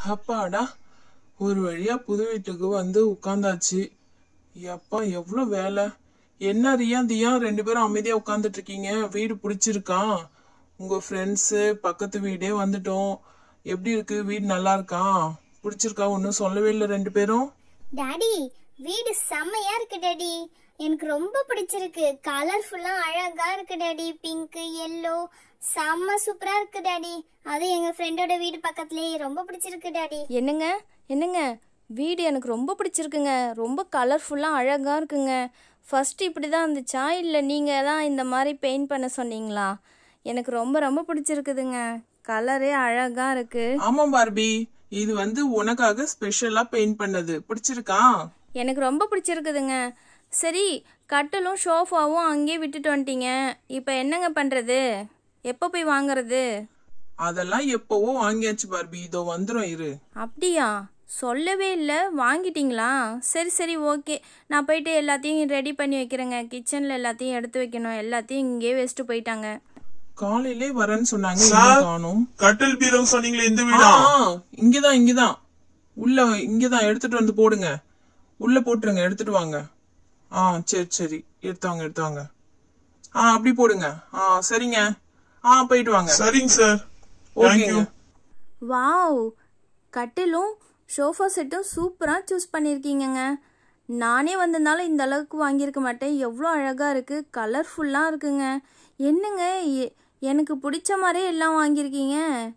அப்பாடா ஒரு வழியா புது வீட்டுக்கு வந்து உட்காந்தாச்சு எப்பா எவ்வளோ வேலை என்ன ரியா தியா ரெண்டு பேரும் அமைதியா உட்காந்துட்டு இருக்கீங்க வீடு பிடிச்சிருக்கா உங்க ஃப்ரெண்ட்ஸு பக்கத்து வீடே வந்துட்டோம் எப்படி இருக்கு வீடு நல்லா இருக்கா பிடிச்சிருக்கா ஒன்றும் சொல்லவே இல்லை ரெண்டு பேரும் டாடி வீடு செம்மையா இருக்கு டாடி எனக்கு ரொம்ப பிடிச்சிருக்கு கலர்ஃபுல்லா அழகா இருக்கு டாடி பிங்க் எல்லோ செம்ம சூப்பரா இருக்கு டாடி அது எங்க ஃப்ரெண்டோட வீடு பக்கத்துலயே ரொம்ப பிடிச்சிருக்கு டாடி என்னங்க என்னங்க வீடு எனக்கு ரொம்ப பிடிச்சிருக்குங்க ரொம்ப கலர்ஃபுல்லாக அழகாக இருக்குங்க ஃபர்ஸ்ட் இப்படி தான் இருந்துச்சா இல்லை நீங்கள் தான் இந்த மாதிரி பெயிண்ட் பண்ண சொன்னீங்களா எனக்கு ரொம்ப ரொம்ப பிடிச்சிருக்குதுங்க கலரே அழகாக இருக்குது ஆமா பார்பி இது வந்து உனக்காக ஸ்பெஷலா பெயிண்ட் பண்ணது பிடிச்சிருக்கா எனக்கு ரொம்ப பிடிச்சிருக்குதுங்க சரி கட்டிலும் ஷோஃபாவும் அங்கேயே விட்டுட்டு வந்துட்டீங்க இப்போ என்னங்க பண்ணுறது எப்போ போய் வாங்குறது அதெல்லாம் எப்பவோ வாங்கியாச்சு பார்பி இதோ வந்துரும் இரு அப்படியா சொல்லவே இல்லை வாங்கிட்டீங்களா சரி சரி ஓகே நான் போயிட்டு எல்லாத்தையும் ரெடி பண்ணி வைக்கிறேங்க கிச்சனில் எல்லாத்தையும் எடுத்து வைக்கணும் எல்லாத்தையும் இங்கேயே வச்சுட்டு போயிட்டாங்க காலையிலே வரேன்னு சொன்னாங்க சார். இன்னும் காணோம் கட்டில் பீரோ சொன்னீங்களே இந்த ஆ, வீடா ஆ, இங்கதான் இங்கதான் உள்ள இங்கதான் எடுத்துட்டு வந்து போடுங்க உள்ள போட்டுருங்க எடுத்துட்டு வாங்க ஆ சரி சரி எடுத்தாங்க எடுத்தாங்க ஆ அப்படி போடுங்க ஆ சரிங்க ஆ போயிட்டு வாங்க சரிங்க சார் ஓகேங்க தேங்க்யூ வாவ் கட்டிலும் ஷோஃபா செட்டும் சூப்பராக சூஸ் பண்ணியிருக்கீங்கங்க நானே வந்திருந்தாலும் இந்த அளவுக்கு வாங்கியிருக்க மாட்டேன் எவ்வளோ அழகாக இருக்குது கலர்ஃபுல்லாக இருக்குங்க என்னங்க எ- எனக்கு பிடிச்ச மாதிரியே எல்லாம் வாங்கியிருக்கீங்க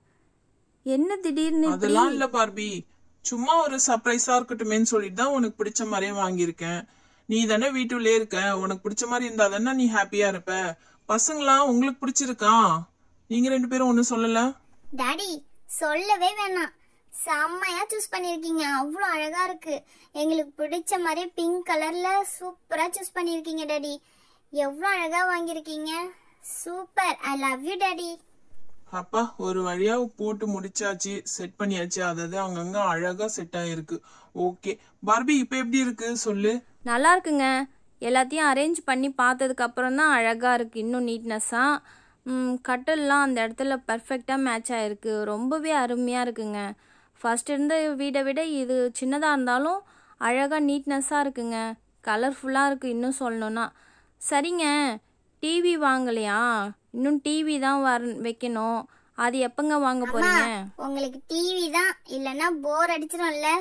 என்ன திடீர்னு இப்படி? அதெல்லாம் இல்ல பார்பி சும்மா ஒரு சர்ப்ரைஸா இருக்கட்டுமேன்னு சொல்லிட்டு தான் உனக்கு பிடிச்ச மாதிரியே வாங்கியிருக்கேன் நீ தானே வீட்டுலயே இருக்க உனக்கு பிடிச்ச மாதிரி இருந்தா தானே நீ ஹாப்பியா இருப்ப பசங்களாம் உங்களுக்கு பிடிச்சிருக்கா நீங்க ரெண்டு பேரும் ஒன்னும் சொல்லல டாடி சொல்லவே வேணாம் செம்மையா சூஸ் பண்ணிருக்கீங்க அவ்வளோ அழகா இருக்கு எங்களுக்கு பிடிச்ச மாதிரி பிங்க் கலர்ல சூப்பரா சூஸ் பண்ணிருக்கீங்க டாடி எவ்வளோ அழகா வாங்கியிருக்கீங்க super I love you daddy அப்பா ஒரு வழியா போட்டு முடிச்சாச்சு செட் பண்ணியாச்சு அதாவது அங்கங்க அழகா செட் ஆயிருக்கு ஓகே பார்பி இப்ப எப்படி இருக்கு சொல்லு நல்லா இருக்குங்க எல்லாத்தையும் அரேஞ்ச் பண்ணி பார்த்ததுக்கு அப்புறம் தான் அழகாக இருக்குது இன்னும் நீட்னஸாக கட்டல்லாம் அந்த இடத்துல பர்ஃபெக்டாக மேட்ச் ஆகிருக்கு ரொம்பவே அருமையாக இருக்குங்க ஃபர்ஸ்ட் இருந்த வீடை விட இது சின்னதாக இருந்தாலும் அழகாக நீட்னஸாக இருக்குங்க கலர்ஃபுல்லாக இருக்குது இன்னும் சொல்லணும்னா சரிங்க டிவி வாங்கலையா இன்னும் டிவி தான் வர வைக்கணும் அது எப்பங்க வாங்க போறீங்க உங்களுக்கு டிவி தான் இல்லனா போர் அடிச்சிடும்ல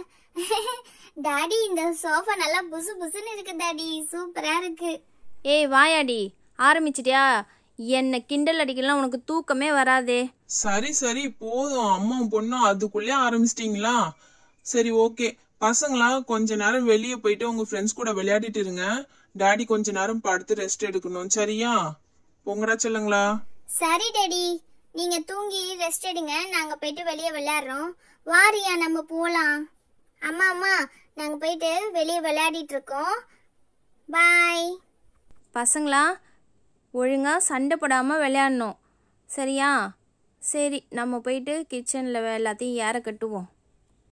டாடி இந்த சோஃபா நல்லா புசு புசுன்னு இருக்கு டாடி சூப்பரா இருக்கு ஏய் வாயாடி ஆரம்பிச்சிட்டியா என்ன கிண்டல் அடிக்கலாம் உனக்கு தூக்கமே வராதே சரி சரி போதும் அம்மா பொண்ணும் அதுக்குள்ளே ஆரம்பிச்சிட்டீங்களா சரி ஓகே பசங்களா கொஞ்ச நேரம் வெளியே போயிட்டு உங்க ஃப்ரெண்ட்ஸ் கூட விளையாடிட்டு இருங்க டாடி கொஞ்ச நேரம் படுத்து ரெஸ்ட் எடுக்கணும் சரியா பொங்கடா செல்லுங்களா சரி டாடி நீங்க தூங்கி ரெஸ்ட் எடுங்க நாங்க போயிட்டு வெளியே விளையாடுறோம் வாரியா நம்ம போலாம் அம்மா அம்மா நாங்க போயிட்டு வெளியே விளையாடிட்டு இருக்கோம் பாய் பசங்களா ஒழுங்கா சண்டை போடாமல் விளையாடணும் சரியா சரி நம்ம போயிட்டு கிச்சனில் எல்லாத்தையும் ஏற கட்டுவோம்